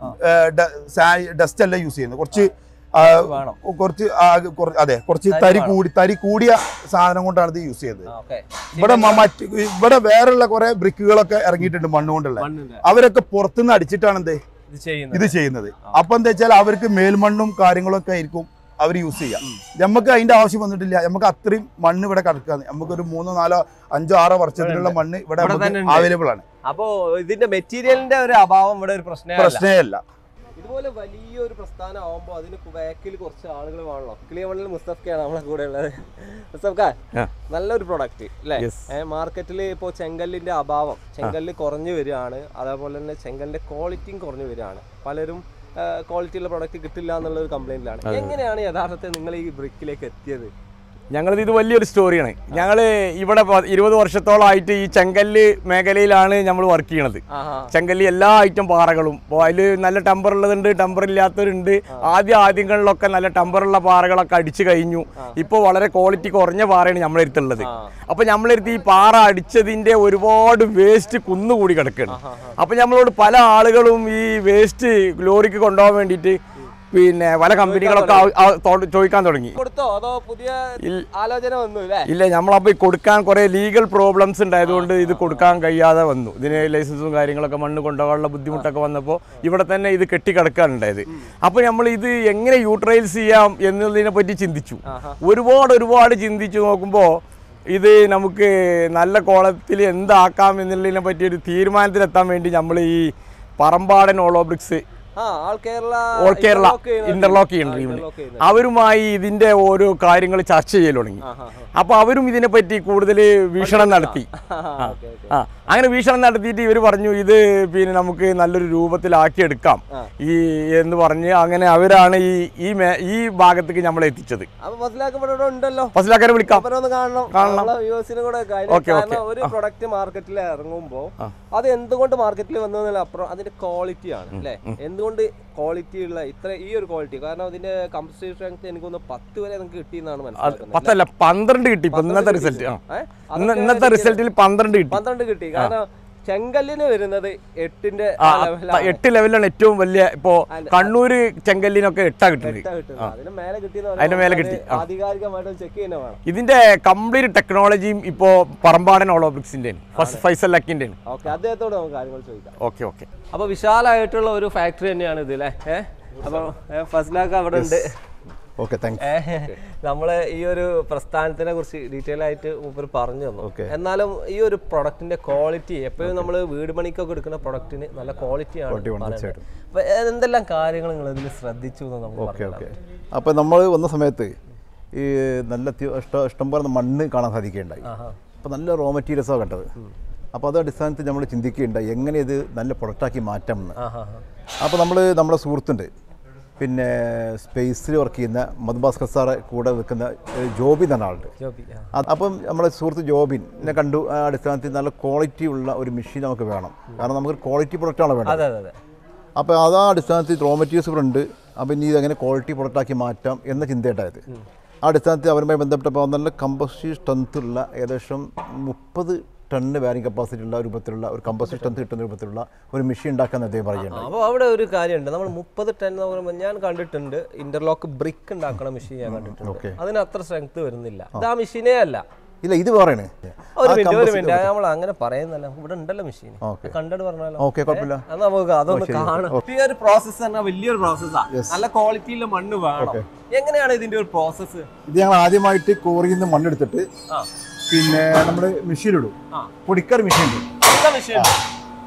S2: ഡസ്റ്റ് അല്ല യൂസ് ചെയ്യുന്നത് കുറച്ച് ആ,
S1: വേണം
S2: കുറച്ച് ആ, കുറ- അതെ കുറച്ച്
S1: തരി
S2: തരി
S1: വേണം.
S2: കൂടി തരി കൂടിയ സാധനം കൊണ്ടാണ് ഇത് യൂസ് ചെയ്തത്
S1: ഓക്കെ
S2: ഇവിടെ മ- മറ്റ് ഇവിടെ വേറെയുള്ള കുറെ ബ്രിക്കുകളൊക്കെ ഇറങ്ങിയിട്ടുണ്ട് മണ്ണ് കൊണ്ടുള്ള
S1: മണ്ണിന്റെ
S2: അവരൊക്കെ പുറത്തുനിന്ന് അടിച്ചിട്ടാണ് എന്ത്
S1: ഇത് ചെയ്യുന്നത്
S2: ഇത് ചെയ്യുന്നത് അപ്പൊ എന്താ വെച്ചാൽ അവർക്ക് മേൽമണ്ണും കാര്യങ്ങളൊക്കെ ആയിരിക്കും അവർ യൂസ് ചെയ്യാം നമുക്ക് അതിന്റെ ആവശ്യം വന്നിട്ടില്ല നമുക്ക് അത്രയും മണ്ണ് ഇവിടെ കിടക്കാന്ന് നമുക്ക് ഒരു മൂന്നോ നാലോ അഞ്ചോ ആറോ വർഷത്തിലുള്ള മണ്ണ് ഇവിടെ
S1: ഇവിടെ തന്നെ ഉണ്ട്.
S2: അവൈലബിൾ ആണ്
S1: അപ്പോ ഇതിന്റെ മെറ്റീരിയലിന്റെ ഒരു അഭാവം ഇവിടെ ഒരു പ്രശ്നമല്ല
S2: പ്രശ്നമേ അല്ല
S1: ഇതുപോലെ വലിയൊരു പ്രസ്ഥാനം ആവുമ്പോൾ അതിന് ബാക്കിൽ കുറച്ച് ആളുകൾ വേണല്ലോ ക്ലിയമണ്ണിൽ മുസ്തഫ്ക്കയാണ് നമ്മളെ കൂടെ ഉള്ളത് മുസ്തഫ്ക്ക
S3: ആ.
S1: നല്ലൊരു പ്രൊഡക്റ്റ് അല്ലേ
S3: Yes.
S1: മാർക്കറ്റിൽ ഇപ്പോൾ ചെങ്കല്ലിന്റെ അഭാവം ചെങ്കല്ല് കുറഞ്ഞു വരികയാണ് അതേപോലെ തന്നെ ചെങ്കലിന്റെ ക്വാളിറ്റിയും കുറഞ്ഞു വരികയാണ് പലരും ക്വാളിറ്റി ഉള്ള പ്രൊഡക്റ്റ് കിട്ടില്ല എന്നുള്ള ഒരു കംപ്ലൈന്റിലാണ് എങ്ങനെയാണ് യഥാർത്ഥത്തിൽ നിങ്ങൾ ഈ ബ്രിക്കിലേക്ക് എത്തിയത്
S3: ഞങ്ങളിത് ഇത് വലിയൊരു സ്റ്റോറിയാണ് ഞങ്ങൾ ഇവിടെ പ- ഇരുപത് വർഷത്തോളമായിട്ട് ഈ ചെങ്കല്ല് മേഖലയിലാണ് നമ്മൾ വർക്ക് ചെയ്യണത്
S1: ആഹാ
S3: ചെങ്കല്ല് എല്ലാ ഐറ്റം പാറകളും അപ്പോൾ അതിൽ നല്ല ടെമ്പർ ഉള്ളതുണ്ട് ടെമ്പർ ഇല്ലാത്തവരുണ്ട് ആദ്യ ആദ്യങ്ങളിലൊക്കെ നല്ല ടെമ്പറുള്ള പാറകളൊക്കെ അടിച്ചു കഴിഞ്ഞു ഇപ്പോൾ വളരെ ക്വാളിറ്റി കുറഞ്ഞ പാറയാണ് നമ്മളെടുത്തുള്ളത്
S1: ആ.
S3: അപ്പോൾ നമ്മളെടുത്ത് ഈ പാറ അടിച്ചതിൻ്റെ ഒരുപാട് വേസ്റ്റ് കുന്നുകൂടി കിടക്കുകയാണ് അപ്പോൾ നമ്മളോട് പല ആളുകളും ഈ വേസ്റ്റ് ലോറിക്ക് കൊണ്ടുപോകാൻ വേണ്ടിയിട്ട് പിന്നെ പല കമ്പനികളൊക്കെ ആ- ആ- തോ- ചോദിക്കാൻ തുടങ്ങി
S1: കൊടുത്തോ അതോ പുതിയ
S3: ഇൽ-
S1: ആലോചന വന്നു അല്ലേ
S3: ഇല്ല നമ്മളപ്പോൾ ഈ കൊടുക്കാൻ കുറേ ലീഗൽ പ്രോബ്ലംസ് ഉണ്ടായതുകൊണ്ട് ഇത് കൊടുക്കാൻ കഴിയാതെ വന്നു ഇതിന് ലൈസൻസും കാര്യങ്ങളൊക്കെ മണ്ണ് കൊണ്ടുപോകാനുള്ള ബുദ്ധിമുട്ടൊക്കെ വന്നപ്പോൾ ഇവിടെ തന്നെ ഇത് കെട്ടിക്കിടക്കാണ് ഉണ്ടായത് അപ്പോൾ നമ്മൾ ഇത് എങ്ങനെ യൂട്ടിലൈസ് ചെയ്യാം എന്നതിനെ പറ്റി ചിന്തിച്ചു
S1: ആഹാ.
S3: ഒരുപാട് ഒരുപാട് ചിന്തിച്ചു നോക്കുമ്പോൾ ഇത് നമുക്ക് നല്ല കോളത്തിൽ എന്താക്കാം എന്നുള്ളതിനെ പറ്റി ഒരു തീരുമാനത്തിലെത്താൻ വേണ്ടി നമ്മൾ ഈ പറമ്പാടൻ ഓളോബ്രിക്സ്
S1: ആ all Kerala
S3: all Kerala
S1: interlock ചെയ്യുന്ന
S3: ഇന്റർലോക്ക്
S1: ആ,
S3: ചെയ്യുന്നുണ്ട്
S1: interlock
S3: ഇവന്
S1: ചെയ്യുന്ന.
S3: അവരുമായി ഇതിന്റെ ഓരോ കാര്യങ്ങൾ ചർച്ച ചെയ്യൽ തുടങ്ങി
S1: ആഹാ,
S3: അപ്പൊ അവരും ഇതിനെപ്പറ്റി കൂടുതൽ വീക്ഷണം നടത്തി
S1: ആഹാ, ഓക്കേ, ഓക്കേ.
S3: ആ അങ്ങനെ വീക്ഷണം നടത്തിയിട്ട് ഇവർ പറഞ്ഞു ഇത് പിന്നെ നമുക്ക് നല്ലൊരു രൂപത്തിലാക്കി എടുക്കാം
S1: ആ.
S3: ഈ എന്ന് പറഞ്ഞ് അങ്ങനെ അവരാണ് ഈ ഈ മേ- ഈ ഭാഗത്തേക്ക് നമ്മളെ എത്തിച്ചത്
S1: അപ്പൊ ഫസ്ലാക്ക് ഇവിടെ ഇവിടെ ഉണ്ടല്ലോ
S3: ഫസിലാക്കാരെ വിളിക്കാം
S1: അവരെ ഒന്ന് കാണണം
S3: കാണണം.
S1: നമ്മളെ വ്യൂവേഴ്സിനും കൂടെ കാര്യം
S3: ഓക്കേ,
S1: കാരണം ഒരു പ്രൊഡക്റ്റ് മാർക്കറ്റിൽ ഇറങ്ങുമ്പോൾ അത് എന്തുകൊണ്ട് മാർക്കറ്റിൽ വന്നതിന് അപ്പുറം അതിന്റെ ക്വാളിറ്റി ആണ് അല്ലെ എന്തുകൊണ്ട് ക്വാളിറ്റി ഉള്ള ഇത്ര ഈ ഒരു ക്വാളിറ്റി കാരണം അതിന്റെ കമ്പസ്റ്റീവ് സ്ട്രെങ്ത് എനിക്കൊന്ന് പത്ത് വരെ നമുക്ക് കിട്ടിയെന്നാണ് മനസ്സിലാക്കുന്നത്
S3: പത്തല്ല പന്ത്രണ്ട് കിട്ടി ഇപ്പൊ ഇന്നത്തെ റിസൾട്ട് ആ
S1: ഏ?
S3: ഇന്ന്
S1: അതൊക്കെ
S3: ഇന്നത്തെ
S1: എനിക്ക്
S3: റിസൾട്ടിൽ പന്ത്രണ്ട് കിട്ടി
S1: പന്ത്രണ്ട് കിട്ടി കാരണം ചെങ്കല്ലിന് വരുന്നത് എട്ടിന്റെ
S3: ആ,
S1: ആ
S3: ആ,
S1: ലെവലാണ്
S3: എട്ട് ലെവലിലാണ് ഏറ്റവും വലിയ ഇപ്പോ
S1: അല്ല,
S3: കണ്ണൂര് ചെങ്കല്ലിനൊക്കെ എട്ടാ കിട്ടുന്നത്
S1: എട്ടാ കിട്ടുന്നത് അതിന് മേലെ കിട്ടിയെന്ന്
S3: അതിന്റെ മേലെ
S1: പറയുമ്പോൾ
S3: കിട്ടി,
S1: അത് ആധികാരികമായിട്ടും ചെക്ക് ചെയ്യുന്ന വേണം
S3: ഇതിന്റെ കംപ്ലീറ്റ് ടെക്നോളജിയും ഇപ്പോ പറമ്പാടൻ ഓളോബ്രിക്സിന്റെ ഫൈസൽ ലക്കിന്റെ
S1: ഓക്കെ അദ്ദേഹത്തോട് നമുക്ക് കാര്യങ്ങൾ ചോദിക്കാം
S3: ഓക്കെ ഓക്കെ
S1: അപ്പൊ വിശാലമായിട്ടുള്ള ഒരു ഫാക്ടറി തന്നെയാണ് ഇത് അല്ലേ ഏഹ് അപ്പൊ ഫസ്ലാക്ക് അവിടെ ഉണ്ട്
S4: ഓക്കെ താങ്ക്സ്
S1: ഏഹ് നമ്മള് ഈ ഒരു പ്രസ്ഥാനത്തിനെ കുറിച്ച് ഡീറ്റെയിൽ ആയിട്ട് മൂപ്പർ പറഞ്ഞു തന്നു എന്നാലും ഈ ഒരു പ്രൊഡക്റ്റിന്റെ ക്വാളിറ്റി എപ്പോഴും നമ്മൾ വീട് പണിക്കൊക്കെ എടുക്കുന്ന പ്രൊഡക്റ്റിന് നല്ല ക്വാളിറ്റിയാണ് പറയുന്നത്. അപ്പൊ എന്തെല്ലാം കാര്യങ്ങൾ നിങ്ങൾ ഇതിൽ ശ്രദ്ധിച്ചു എന്ന് നമുക്ക്
S4: ഓക്കെ
S1: പറഞ്ഞു
S4: ഓക്കെ അപ്പോൾ നമ്മൾ വന്ന സമയത്ത് ഈ നല്ല അത്യ- ഇഷ്ടം ഇഷ്ടംപോലെ മണ്ണ് കാണാൻ സാധിക്കുകയുണ്ടായി അപ്പോൾ നല്ല റോ മെറ്റീരിയൽസാണ് കണ്ടത് അപ്പോൾ അത് അടിസ്ഥാനത്തിൽ നമ്മൾ ചിന്തിക്കുകയുണ്ടായി എങ്ങനെ ഇത് നല്ല പ്രൊഡക്റ്റാക്കി മാറ്റാമെന്ന് അപ്പോൾ നമ്മൾ നമ്മുടെ സുഹൃത്തുണ്ട് പിന്നെ സ്പേസിൽ വർക്ക് ചെയ്യുന്ന മധുഭാസ്കർ സാറെ കൂടെ നിൽക്കുന്ന ഏഹ്, ജോബി എന്ന ആളുണ്ട്
S1: ജോബി ആ.
S4: അത് അപ്പം നമ്മുടെ സുഹൃത്ത് ജോബിനെ കണ്ടു ആ അടിസ്ഥാനത്തിൽ നല്ല ക്വാളിറ്റി ഉള്ള ഒരു മെഷീൻ നമുക്ക് വേണം കാരണം നമുക്ക് ക്വാളിറ്റി പ്രൊഡക്റ്റാണ് വേണ്ടത്
S1: അതെ അതെ അതെ
S4: അപ്പോൾ അതാ അടിസ്ഥാനത്തിൽ റോ മെറ്റീരിയൽസ് ഇവിടെ ഉണ്ട് അപ്പോൾ ഇനി ഇതെങ്ങനെ ക്വാളിറ്റി പ്രൊഡക്റ്റാക്കി മാറ്റാം എന്ന ചിന്തയുണ്ടായത് ആ അടിസ്ഥാനത്തിൽ അവരുമായി ബന്ധപ്പെട്ടപ്പോൾ നല്ല കമ്പസ്റ്റീവ് സ്ട്രെങ്ത് ഉള്ള ഏകദേശം മുപ്പത് ടണ്ണ് വാരിങ് കപ്പാസിറ്റി ഉള്ള രൂപത്തിലുള്ള ഒരു കമ്പസ്റ്റീവ് സ്ട്രെങ്ത് കിട്ടുന്ന രൂപത്തിലുള്ള ഒരു മെഷീൻ ഉണ്ടാക്കാൻ അദ്ദേഹം പറയുകയുണ്ടായി
S1: അപ്പോൾ അവിടെ ഒരു കാര്യമുണ്ട് നമ്മൾ മുപ്പത് ടൺ എന്ന് പറയുമ്പോൾ ഞാൻ കണ്ടിട്ടുണ്ട് ഇന്റർലോക്ക് ബ്രിക്ക് ഉണ്ടാക്കുന്ന മെഷീൻ ഞാൻ കണ്ടിട്ടുണ്ട് അതിന് അത്ര സ്ട്രെങ്ത് വരുന്നില്ല ഇത് ആ മെഷീനേ അല്ല
S4: ഇല്ല ഇത് പറയണേ
S1: ഒരു മിനിറ്റ് ഒരു മിനിറ്റ് നമ്മൾ അങ്ങനെ പറയുന്നല്ല ഇവിടെ ഉണ്ടല്ലോ മെഷീൻ
S4: ഓക്കെ
S1: കണ്ടിട്ട് പറഞ്ഞാലോ
S4: ഓക്കെ കുഴപ്പമില്ല
S1: അത് നമുക്ക് അതൊന്ന് കാണാം ഈ ഒരു പ്രോസസ്സ് പറഞ്ഞാൽ വലിയൊരു പ്രോസസ്സാ നല്ല ക്വാളിറ്റിയിലെ മണ്ണ് വേണം എങ്ങനെയാണ് ഇതിന്റെ ഒരു പ്രോസസ്സ്
S4: ഇത് ഞങ്ങൾ ആദ്യമായിട്ട് കോറിയിൽ നിന്ന് മണ്ണെടുത്തിട്ട്
S1: ആ
S4: പിന്നെ നമ്മൾ മെഷീനിടും
S1: ആ.
S4: പൊടിക്കർ മെഷീൻ
S1: മെഷീൻ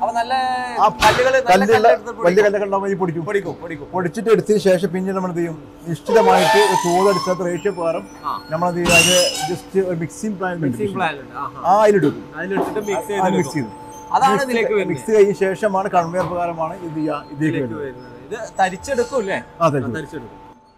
S1: അപ്പൊ നല്ല
S4: ആ
S1: കല്ലുകള് നല്ല
S4: കല്ലുള്ള
S1: കല്ലെടുത്ത്
S4: വലിയ
S1: പൊടിക്കും.
S4: കല്ലൊക്കെ ഉണ്ടാകുമ്പോൾ ഈ പൊടിക്കും
S1: പൊടിക്കും പൊടിക്കും
S4: പൊടിച്ചിട്ട് എടുത്തതിന് ശേഷം പിന്നെ നമ്മൾ എന്ത് ചെയ്യും നിശ്ചിതമായിട്ട് തോതടിച്ചാത്ത റേഷ്യോ പ്രകാരം
S1: ആ.
S4: നമ്മളത് ചെയ്യും അതിന് just mixing plant
S1: mixing plant ഉണ്ട് ആഹാ.
S4: ആ അതിലിടും
S1: അതിലിട്ടിട്ട് മിക്സ്
S4: ആ മിക്സ്
S1: ചെയ്ത്
S4: ചെയ്തു
S1: അതാണ് ഇതിലേക്ക് വരുന്നത്
S4: മിക്സ് കഴിഞ്ഞ ശേഷമാണ് കൺവെയർ പ്രകാരമാണ് ഇത് ചെയ്യാ ഇതിലേക്ക്
S1: ഇതിലേക്ക്
S4: വരുന്നത്
S1: വരുന്നത് ഇത് തരിച്ചെടുക്കും അല്ലേ
S4: അതെ
S1: ആ, തരിച്ചെടുക്കും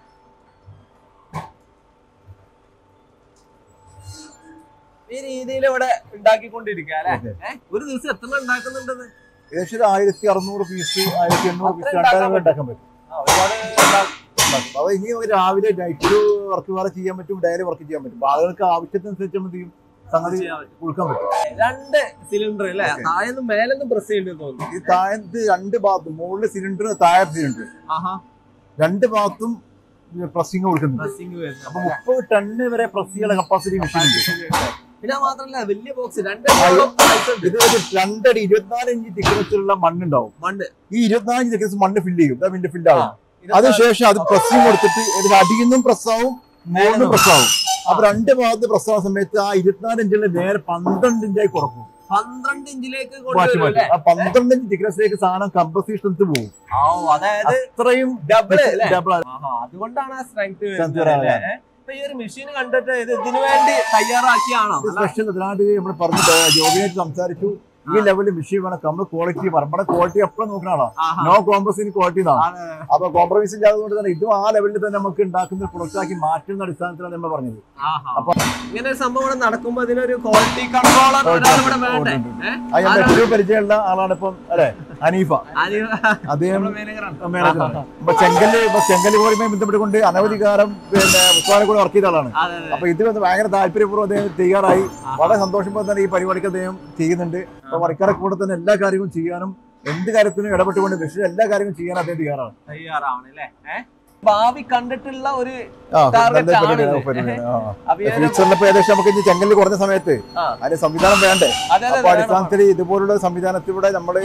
S1: ഈ രീതിയിൽ ഇവിടെ ഉണ്ടാക്കിക്കൊണ്ടിരിക്കുക അല്ലെ
S4: അതെ.
S1: ഒരു ദിവസം എത്ര ഉണ്ടാക്കുന്നുണ്ടെന്ന്
S4: ഏകദേശം ഒരു ആയിരത്തി അറുന്നൂറ് പീസ് ആയിരത്തി എണ്ണൂറ് പീസ്
S1: അത്രയും ഉണ്ടാക്കാൻ
S4: രണ്ടായിരം ഉണ്ടാക്കാൻ പറ്റും
S1: ആ, ഒരുപാട് ഉണ്ടാക്കും.
S4: ഉണ്ടാക്കും. അത് ഇനി നമുക്ക് രാവിലെ നൈറ്റ് വർക്ക് വേറെ ചെയ്യാൻ പറ്റും ഡയറി വർക്ക് ചെയ്യാൻ പറ്റും അപ്പൊ ആളുകൾക്ക് ആവശ്യത്തിനനുസരിച്ച് നമ്മൾ ചെയ്യും സംഗതി
S1: ചെയ്യാൻ പറ്റും.
S4: കൊടുക്കാൻ പറ്റും
S1: രണ്ട് സിലിണ്ടർ അല്ലേ താഴെന്ന് മേലെന്ന് പ്രസ് ചെയ്യേണ്ടി തോന്നുന്നു
S4: ഈ താഴത്ത് രണ്ട് ഭാഗത്തും മുകളിലെ സിലിണ്ടർ താഴത്തെ സിലിണ്ടർ
S1: ആഹാ
S4: രണ്ട് ഭാഗത്തും പ്രസ്സിങ് കൊടുക്കുന്നുണ്ട്
S1: പ്രസ്സിങ് വരുന്നത്
S4: അപ്പൊ മുപ്പത് ടണ്ണ് വരെ പ്രസ് ചെയ്യാനുള്ള കപ്പാസിറ്റി മെഷീൻ ഉണ്ട്
S1: പിന്നെ അത് മാത്രല്ല വലിയ ബോക്സ് രണ്ട്
S4: ആ, ഇത്
S1: size ഉണ്ട്.
S4: ഇത് ഒരു രണ്ടടി ഇരുപത്തിനാല് ഇഞ്ച് തിക്നെസ്സിലുള്ള മണ്ണുണ്ടാവും
S1: മണ്ണ്
S4: ഈ ഇരുപത്തിനാല് ഇഞ്ച് തിക്നെസ് മണ്ണ് ഫില്ല് ചെയ്യും പിന്നെ ഫില്ല് ആവും
S1: ഇത്
S4: അതിനുശേഷം അത് പ്രസ്സിങ് കൊടുത്തിട്ട് ഇതിൽ അടിയുന്നും പ്രസ്സാവും മുകളിലും പ്രസ്സാവും അപ്പൊ രണ്ട് ഭാഗത്ത് പ്രസ്സാവുന്ന സമയത്ത് ആ ഇരുപത്തിനാല് ഇഞ്ചിന്റെ നേരെ പന്ത്രണ്ട് ഇഞ്ചായി കുറക്കും
S1: പന്ത്രണ്ട് ഇഞ്ചിലേക്ക്
S4: മാറ്റി
S1: കൊണ്ടുവരും
S4: മാറ്റി
S1: അല്ലേ
S4: ആ പന്ത്രണ്ട് ഇഞ്ച് തിക്നെസ്സിലേക്ക് സാധനം കമ്പസീഷൻ പോകും
S1: ആ, അതായത്
S4: അത്രയും
S1: ഡബിൾ അല്ലേ
S4: double
S1: ആഹാ, അതുകൊണ്ടാണ് ആ സ്ട്രെങ്ത്
S4: Strength
S1: വരുന്നത്
S4: വരാൻ
S1: അല്ലേ? ഇപ്പൊ ഈ ഒരു മെഷീൻ കണ്ടിട്ട് ഇത് ഇതിനു വേണ്ടി തയ്യാറാക്കിയാണോ അല്ല?
S4: സ്പെഷ്യൽ ഇതിനായിട്ട് നമ്മൾ പറഞ്ഞു ജോബിനായിട്ട് സംസാരിച്ചു ഈ ലെവലിൽ വിഷയം വേണം നമ്മൾ ക്വാളിറ്റി നമ്മുടെ ക്വാളിറ്റി എപ്പോഴും നോക്കുന്ന ആളാ
S1: ആഹാ.
S4: നോ കോംപ്രസിന് ക്വാളിറ്റി എന്നാണ്
S1: അതെ, അതെ.
S4: അപ്പൊ കോംപ്രമൈസ് ഇല്ലാത്തതുകൊണ്ട് തന്നെ ഇതും ആ ലെവലിൽ തന്നെ നമുക്ക് ഉണ്ടാക്കുന്ന പ്രൊഡക്റ്റ് ആക്കി മാറ്റുന്ന അടിസ്ഥാനത്തിലാണ് നമ്മൾ പറഞ്ഞത്
S1: ആഹാ. ഇങ്ങനെ ഒരു സംഭവം ഇവിടെ നടക്കുമ്പോ ഇതിനൊരു ക്വാളിറ്റി കൺട്രോളർ ഒരാൾ ഇവിടെ വേണ്ടേ ഏഹ്?
S4: അത് ഞാൻ ഏറ്റവും പരിചയമുള്ള ആളാണ് ഇപ്പം അല്ലെ ഹനീഫ
S1: ആര്
S4: അദ്ദേഹം
S1: നമ്മുടെ മാനേജറാണ്.
S4: മാനേജറാണ് ഇപ്പൊ ചെങ്കല് ഇപ്പൊ ചെങ്കല് കോറിയുമായി ബന്ധപ്പെട്ടുകൊണ്ട് അനവധി കാലം പിന്നെ ഉസ്മാനെ കൂടെ വർക്ക് ചെയ്ത ആളാണ്
S1: അതെ, അതെ.
S4: അപ്പൊ ഇത് വന്ന് ഭയങ്കര താല്പര്യപൂർവ്വം അദ്ദേഹം തയ്യാറായി വളരെ സന്തോഷപ്പോൾ തന്നെ ഈ പരിപാടിക്ക് അദ്ദേഹം ചെയ്യുന്നുണ്ട് അപ്പൊ വർക്കറെ കൂടെ തന്നെ എല്ലാ കാര്യങ്ങളും ചെയ്യാനും എന്ത് കാര്യത്തിനും ഇടപെട്ടുകൊണ്ട് മെഷീൻ എല്ലാ കാര്യങ്ങളും ചെയ്യാൻ അദ്ദേഹം തയ്യാറാണ്
S1: തയ്യാറാവണം അല്ലേ ഏഹ്? ഭാവി കണ്ടിട്ടുള്ള ഒരു
S4: ആ,
S1: Target
S4: നല്ല പരിപാടിയാണ്,
S1: ആണിത്.
S4: പരിപാടിയാണ്. ആ.
S1: അപ്പൊ ഈ ഒരു-
S4: ഫ്യൂച്ചറിൽ ഇപ്പൊ ഏകദേശം നമുക്ക് ഇനി ചെങ്കലിൽ കുറഞ്ഞ സമയത്ത്
S1: ആ.
S4: അതിന് സംവിധാനം വേണ്ടേ
S1: അതെ, അതെ,
S4: അപ്പൊ
S1: വേണം.
S4: അടിസ്ഥാനത്തിൽ ഇതുപോലുള്ള സംവിധാനത്തിലൂടെ നമ്മൾ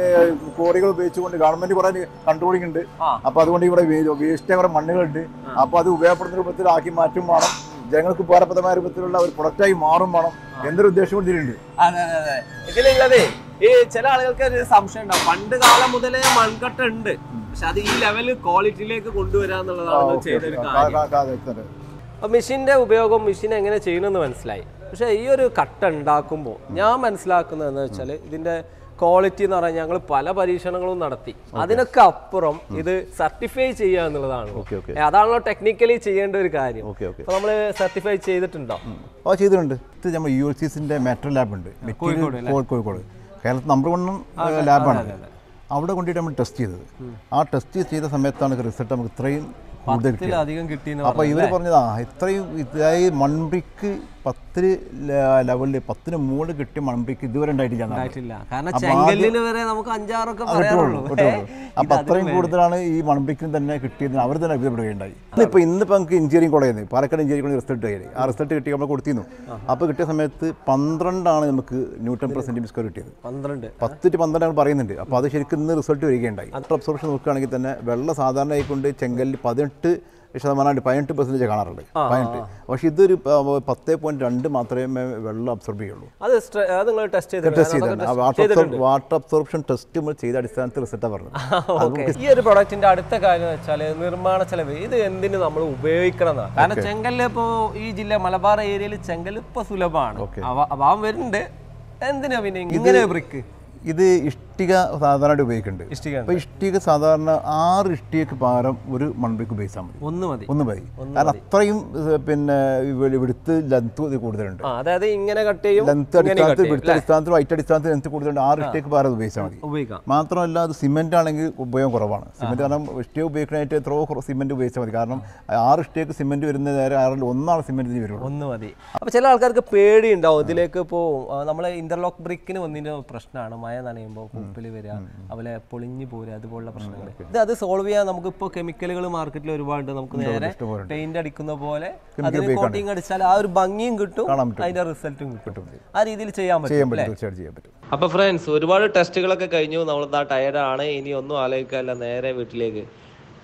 S4: കോറികൾ ഉപയോഗിച്ചുകൊണ്ട് ഗവൺമെന്റ് കുറെ കൺട്രോളിംഗ് ഉണ്ട്
S1: ആ.
S4: അപ്പൊ അതുകൊണ്ട് ഇവിടെ വേസ്റ്റ് കുറെ മണ്ണുകളുണ്ട് അപ്പൊ അത് ഉപയോഗപ്പെടുന്ന രൂപത്തിൽ ആക്കി മാറ്റും വേണം ജനങ്ങൾക്ക് ഉപകാരപ്രദമായ രൂപത്തിലുള്ള ഒരു പ്രൊഡക്റ്റായി മാറും വേണം എന്നൊരു ഉദ്ദേശം കൂടി ഇതിലുണ്ട്
S1: അതെ അതെ അതെ ഇതിലുള്ളതേ ഈ ചില ആളുകൾക്ക് ഒരു സംശയം ഉണ്ടാവും പണ്ട് കാലം മുതലേ മൺകട്ട ഉണ്ട് പക്ഷെ അത് ഈ ലെവലിൽ ക്വാളിറ്റിയിലേക്ക് കൊണ്ടുവരാന്നുള്ളതാണ് ചെയ്തൊരു കാര്യം അപ്പൊ മെഷീന്റെ ഉപയോഗം മെഷീൻ എങ്ങനെ ചെയ്യണമെന്ന് മനസ്സിലായി പക്ഷെ ഈ ഒരു കട്ട ഉണ്ടാക്കുമ്പോൾ ഞാൻ മനസ്സിലാക്കുന്നത് എന്ന് വെച്ചാൽ ഇതിന്റെ ക്വാളിറ്റി എന്ന് പറഞ്ഞാൽ ഞങ്ങൾ പല പരീക്ഷണങ്ങളും നടത്തി അതിനൊക്കെ അപ്പുറം ഇത് സർട്ടിഫൈ ചെയ്യുക എന്നുള്ളതാണ്
S4: ഓക്കെ ഓക്കെ
S1: ഏ, അതാണല്ലോ ടെക്നിക്കലി ചെയ്യേണ്ട ഒരു കാര്യം
S4: ഓക്കെ ഓക്കെ
S1: അപ്പൊ നമ്മള് സർട്ടിഫൈ ചെയ്തിട്ടുണ്ടോ
S4: ആ ചെയ്തിട്ടുണ്ട് ഇത് നമ്മൾ യു എൽ സിസിന്റെ മെട്രോ ലാബ് ഉണ്ട്
S1: കോഴിക്കോട്
S4: മെറ്റീരിയൽ കോഴിക്കോട് കേരളത്തിൽ നമ്പർ വൺ ലാബാണ് അവിടെ കൊണ്ടിട്ട് നമ്മൾ ടെസ്റ്റ് ചെയ്തത് ആ ടെസ്റ്റ് ചെയ്ത സമയത്താണ് റിസൾട്ട് നമുക്ക് ഇത്രയും കൂടുതൽ കിട്ടിയത്
S1: അധികം കിട്ടിയെന്ന്
S4: അപ്പൊ ഇവര് പറഞ്ഞതാ ഇത്രയും ഇതായി മൺബ്രിക്ക് പത്തിന് ലെവലിൽ പത്തിന് മുകളിൽ കിട്ടിയ മൺബ്രിക്ക് ഇതുവരെ ഉണ്ടായിട്ടില്ല എന്നാണ്.
S1: പറഞ്ഞിട്ടില്ല കാരണം
S4: അപ്പൊ
S1: ചെങ്കല്ലിന് വരെ നമുക്ക് അഞ്ചാറൊക്കെ
S4: അത് കിട്ടുള്ളൂ,
S1: പറയാറുള്ളൂ
S4: കിട്ടുള്ളൂ. അപ്പൊ അത്രയും കൂടുതലാണ് ഈ മൺബ്രിക്കിന് തന്നെ കിട്ടിയതിന് അവർ തന്നെ അഭിപ്രായപ്പെടുകയുണ്ടായി ഇന്നിപ്പോ ഇന്നിപ്പോ നമുക്ക് എഞ്ചിനീയറിംഗ് കോളേജിൽ നിന്ന് പാലക്കാട് എഞ്ചിനീയറിംഗ് കോളേജ് റിസൾട്ട് കഴിഞ്ഞു ആ റിസൾട്ട് കിട്ടി നമ്മൾ കൊടുത്തിരുന്നു അപ്പോൾ കിട്ടിയ സമയത്ത് പന്ത്രണ്ടാണ് നമുക്ക് ന്യൂട്ടൺ പെർ സെന്റിമീറ്റർ സ്ക്വയർ കിട്ടിയത്
S1: പന്ത്രണ്ട്
S4: പത്ത് ടു പന്ത്രണ്ട് ആണ് പറയുന്നുണ്ട് അപ്പോൾ അത് ശരിക്കും ഇന്ന് റിസൾട്ട് വരികയുണ്ടായി അത്ര അബ്സോർപ്ഷൻ നോക്കുകയാണെങ്കിൽ തന്നെ വെള്ളം സാധാരണ ആയിക്കൊണ്ട് ചെങ്കല്ലിൽ പതിനെട്ട് ശതമാനമായിട്ട് പതിനെട്ട് പെർസെൻറ്റേജ് കാണാറുണ്ട് പതിനെട്ട് പക്ഷേ ഇതൊരു പ- പത്തേ പോയിന്റ് രണ്ട് മാത്രമേ വെള്ളം അബ്സോർബ് ചെയ്യുള്ളൂ
S1: അത് സ്ട്ര- അത് നിങ്ങൾ ടെസ്റ്റ്
S4: ടെസ്റ്റ് ചെയ്താണ് വാട്ടർ വാട്ടർ അബ്സോർപ്ഷൻ ടെസ്റ്റ് നമ്മൾ ചെയ്ത അടിസ്ഥാനത്തിൽ റിസൾട്ടാണ് പറഞ്ഞത്
S1: ഈ ഒരു പ്രൊഡക്റ്റിന്റെ അടുത്ത കാര്യം എന്ന് വെച്ചാൽ നിർമ്മാണ ചെലവ് ഇത് എന്തിന് നമ്മൾ ഉപയോഗിക്കണം എന്നാ. കാരണം ചെങ്കല്ല് ഇപ്പോ ഈ ജില്ല മലബാർ ഏരിയയിൽ ചെങ്കല്ല് ഇപ്പൊ സുലഭമാണ് അവ- അഭാവം വരുന്നുണ്ട് എന്തിനാ പിന്നെ ഇങ്ങനെ ബ്രിക്ക്
S4: ഇത് ഇഷ്ടിക സാധാരണയായിട്ട് ഉപയോഗിക്കുന്നുണ്ട്
S1: ഇഷ്ടിക
S4: അപ്പോൾ ഇഷ്ടിക സാധാരണ ആറ് ഇഷ്ടികക്ക് പകരം ഒരു മൺബ്രിക്ക് ഉപയോഗിച്ചാൽ മതി
S1: ഒന്ന് മതി
S4: ഒന്ന് മതി കാരണം അത്രയും ഏഹ്, പിന്നെ വിടുത്ത് ലെങ്ത് കൂടുതലുണ്ട്
S1: ആ അതായത് ഇങ്ങനെ കട്ട് ചെയ്യും
S4: ലെങ്ത് അടിസ്ഥാനത്തിൽ വിടുത്ത അടിസ്ഥാനത്തിൽ വൈറ്റ് അടിസ്ഥാനത്തിൽ ലെങ്ത് കൂടുതലുണ്ട് ആറ് ഇഷ്ടികക്ക് പകരം അത് ഉപയോഗിച്ചാൽ മതി
S1: ഉപയോഗിക്കാം
S4: മാത്രമല്ല അത് സിമെന്റ് ആണെങ്കിൽ ഉപയോഗം കുറവാണ് സിമെന്റ് കാരണം ഇഷ്ടിക ഉപയോഗിക്കാനായിട്ട് എത്രയോ സിമെന്റ് ഉപയോഗിച്ചാൽ മതി കാരണം ആറ് ഇഷ്ടികക്ക് സിമെന്റ് വരുന്ന നേരെ ആറിൽ ഒന്നാണ് സിമെന്റ് ഇതിന് വരുള്ളൂ
S1: ഒന്ന് മതി അപ്പൊ ചില ആൾക്കാർക്ക് പേടി ഉണ്ടാവും ഇതിലേക്ക് ഇപ്പോ ആ, നമ്മളെ ഇന്റർലോക്ക് ബ്രിക്കിന് വന്നതിന്റെ പ്രശ്നമാണ് മഴ നനയുമ്പോൾ പൂപ്പിൽ വരിക അതുപോലെ പൊളിഞ്ഞു പോരുക അതുപോലുള്ള പ്രശ്നങ്ങൾ ഇത് അത് സോൾവ് ചെയ്യാൻ നമുക്ക് ഇപ്പോൾ കെമിക്കലുകൾ മാർക്കറ്റിൽ ഒരുപാടുണ്ട് നമുക്ക് നേരെ
S4: ഇഷ്ടംപോലെ
S1: പെയിന്റ് അടിക്കുന്ന പോലെ അതിന് കോട്ടിങ് അടിച്ചാൽ ആ ഒരു ഭംഗിയും കിട്ടും
S4: കാണാൻ പറ്റും.
S1: അതിന്റെ റിസൾട്ടും കിട്ടും ആ രീതിയിൽ ചെയ്യാൻ പറ്റും
S4: ചെയ്യാൻ പറ്റും തീർച്ചയായിട്ടും ചെയ്യാൻ പറ്റും
S1: അപ്പൊ ഫ്രണ്ട്സ് ഒരുപാട് ടെസ്റ്റുകളൊക്കെ കഴിഞ്ഞു നമ്മൾ ഇതാ ടയർഡാണ് ഇനി ഒന്നും ആലോചിക്കാനില്ല നേരെ വീട്ടിലേക്ക്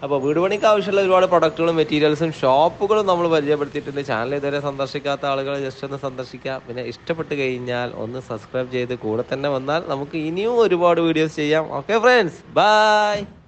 S1: അപ്പോൾ വീട് പണിക്ക് ആവശ്യമുള്ള ഒരുപാട് പ്രൊഡക്റ്റുകളും മെറ്റീരിയൽസും ഷോപ്പുകളും നമ്മൾ പരിചയപ്പെടുത്തിയിട്ടുണ്ട് ചാനൽ ഇതുവരെ സന്ദർശിക്കാത്ത ആളുകൾ ജസ്റ്റ് ഒന്ന് സന്ദർശിക്കുക പിന്നെ ഇഷ്ടപ്പെട്ട് കഴിഞ്ഞാൽ ഒന്ന് സബ്സ്ക്രൈബ് ചെയ്ത് കൂടെ തന്നെ വന്നാൽ നമുക്ക് ഇനിയും ഒരുപാട് വീഡിയോസ് ചെയ്യാം ഓക്കെ ഫ്രണ്ട്സ് ബൈ